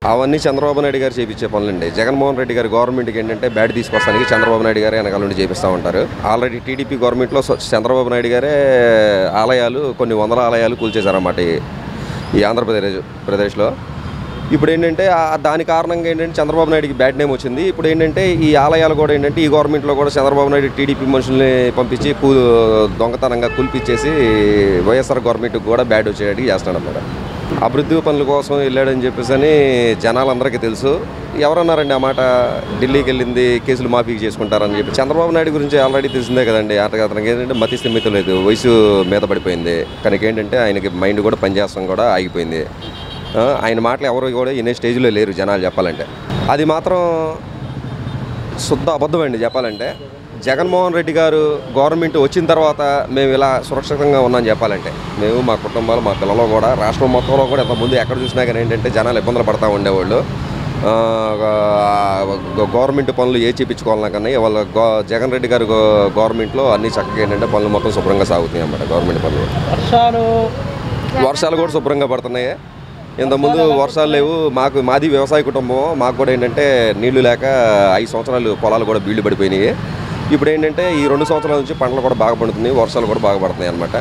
అవన్నీ చంద్రబాబు నాయుడు గారు చేపించే పనులండి జగన్మోహన్ రెడ్డి గారి గవర్నమెంట్కి ఏంటంటే బ్యాడ్ తీసుకొస్తానికి చంద్రబాబు నాయుడు గారు వెనకాల నుండి చేపిస్తూ ఉంటారు ఆల్రెడీ టీడీపీ గవర్నమెంట్లో స్వ- చంద్రబాబు నాయుడు గారే ఆలయాలు కొన్ని వందల ఆలయాలు కూల్చేశారన్నమాట ఈ- ఈ ఆంధ్రప్రదేశ్ ప్రదేశ్లో ఇప్పుడు ఏంటంటే ఆ- దాని కారణంగా ఏంటంటే చంద్రబాబు నాయుడుకి బ్యాడ్ నేమ్ వచ్చింది ఇప్పుడు ఏంటంటే ఈ ఆలయాలు కూడా ఏంటంటే ఈ గవర్నమెంట్లో కూడా చంద్రబాబు నాయుడు టీడీపీ మనుషుల్ని పంపించి కూ దొంగతనంగా కూల్పిచ్చేసి వైఎస్ఆర్ గవర్నమెంట్కి కూడా బ్యాడ్ వచ్చేటట్టు చేస్తున్నాడు అన్నమాట అభివృద్ధి పనుల కోసం వెళ్ళాడని చెప్పేసి అని జనాలందరికీ తెలుసు ఎవరన్నారండి ఆ మాట ఢిల్లీకి వెళ్ళింది కేసులు మాఫీ చేసుకుంటారని చెప్పి చంద్రబాబు నాయుడు గురించి ఆల్రెడీ తెలిసిందే కదండి అతనికి అతనికి ఏంటంటే మతి స్థిమితం లేదు వయసు మీద పడిపోయింది కనుక ఏంటంటే ఆయనకి మైండ్ కూడా పనిచేస్తాం కూడా ఆగిపోయింది ఆ, ఆయన మాటలు ఎవరు కూడా ఇనే స్టేజ్లో లేరు జనాలు చెప్పాలంటే అది మాత్రం శుద్ధ అబద్ధం అండి చెప్పాలంటే జగన్మోహన్ రెడ్డి గారు గవర్నమెంట్ వచ్చిన తర్వాత మేము ఇలా సురక్షితంగా ఉన్నాం చెప్పాలంటే మేము మా కుటుంబాలు మా పిల్లలు కూడా రాష్ట్రం మొత్తంలో కూడా ఇంతకుముందు ఎక్కడ చూసినా కానీ ఏంటంటే జనాలు ఇబ్బందులు పడతా ఉండేవాళ్ళు ఆ, గ- గవర్నమెంట్ పనులు ఏ చేయించుకోవాలన్నా కానీ వాళ్ళ గో జగన్ రెడ్డి గారు గో- గవర్నమెంట్లో అన్ని చక్కగా ఏంటంటే పనులు మొత్తం శుభ్రంగా సాగుతున్నాయి అన్నమాట గవర్నమెంట్ పనులు వర్షాలు వర్షాలు కూడా శుభ్రంగా పడుతున్నాయి ఇంతకుముందు వర్షాలు లేవు మాకు మాది వ్యవసాయ కుటుంబం మాకు కూడా ఏంటంటే నీళ్లు లేక ఐదు సంవత్సరాలు పొలాలు కూడా బీళ్లు పడిపోయినాయి ఇప్పుడు ఏంటంటే ఈ రెండు సంవత్సరాల నుంచి పంటలు కూడా బాగా పండుతున్నాయి వర్షాలు కూడా బాగా పడుతున్నాయి అనమాట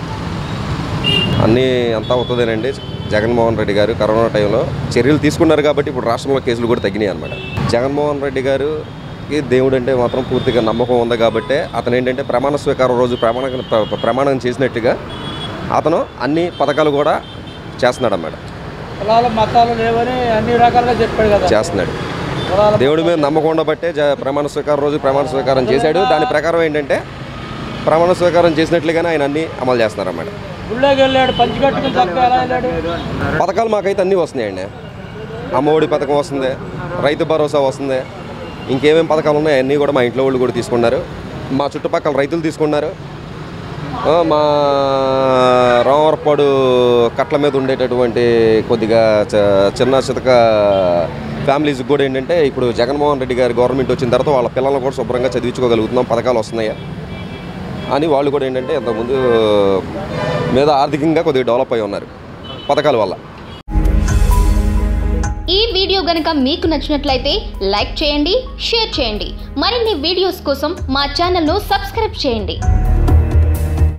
అన్నీ అంతా అవుతుందేనండి జగన్మోహన్ రెడ్డి గారు కరోనా టైంలో చర్యలు తీసుకున్నారు కాబట్టి ఇప్పుడు రాష్ట్రంలో కేసులు కూడా తగ్గినాయి అనమాట జగన్మోహన్ రెడ్డి గారు దేవుడు అంటే మాత్రం పూర్తిగా నమ్మకం ఉంది కాబట్టి అతను ఏంటంటే ప్రమాణ స్వీకారం రోజు ప్రమాణ ప్ర- ప్రమాణం చేసినట్టుగా అతను అన్ని పథకాలు కూడా చేస్తున్నాడు అన్నమాట కులాలు మతాలు లేవని అన్ని రకాలుగా చెప్పాడు కదా చేస్తున్నాడు కులాల దేవుడి మీద నమ్మకం ఉండబట్టే జ- ప్రమాణ స్వీకారం రోజు ప్రమాణ స్వీకారం చేశాడు దాని ప్రకారం ఏంటంటే ప్రమాణ స్వీకారం చేసినట్లుగానే ఆయన అన్ని అమలు చేస్తున్నారు అన్నమాట గుళ్ళోకి వెళ్ళాడు పంచి కట్టుకుని చక్కగా ఎలా వెళ్ళాడు పథకాలు మాకైతే అన్నీ వస్తున్నాయండి అమ్మఒడి పథకం వస్తుంది రైతు భరోసా వస్తుంది ఇంకేమేం పథకాలు ఉన్నాయి అన్నీ కూడా మా ఇంట్లో వాళ్ళు కూడా తీసుకున్నారు మా చుట్టుపక్కల రైతులు తీసుకున్నారు ఆ, మా రామవరపాడు కట్ల మీద ఉండేటటువంటి కొద్దిగా చ- చిన్న చితక ఫ్యామిలీస్కి కూడా ఏంటంటే ఇప్పుడు జగన్మోహన్ రెడ్డి గారి గవర్నమెంట్ వచ్చిన తర్వాత వాళ్ళ పిల్లలను కూడా శుభ్రంగా చదివించుకోగలుగుతున్నాం పథకాలు వస్తున్నాయా అని వాళ్ళు కూడా ఏంటంటే ఇంతకుముందు మీద ఆర్థికంగా కొద్దిగా డెవలప్ అయి ఉన్నారు పథకాల వల్ల ఈ వీడియో గనుక మీకు నచ్చినట్లయితే లైక్ చేయండి షేర్ చేయండి మరిన్ని వీడియోస్ కోసం మా ఛానల్ను సబ్స్క్రైబ్ చేయండి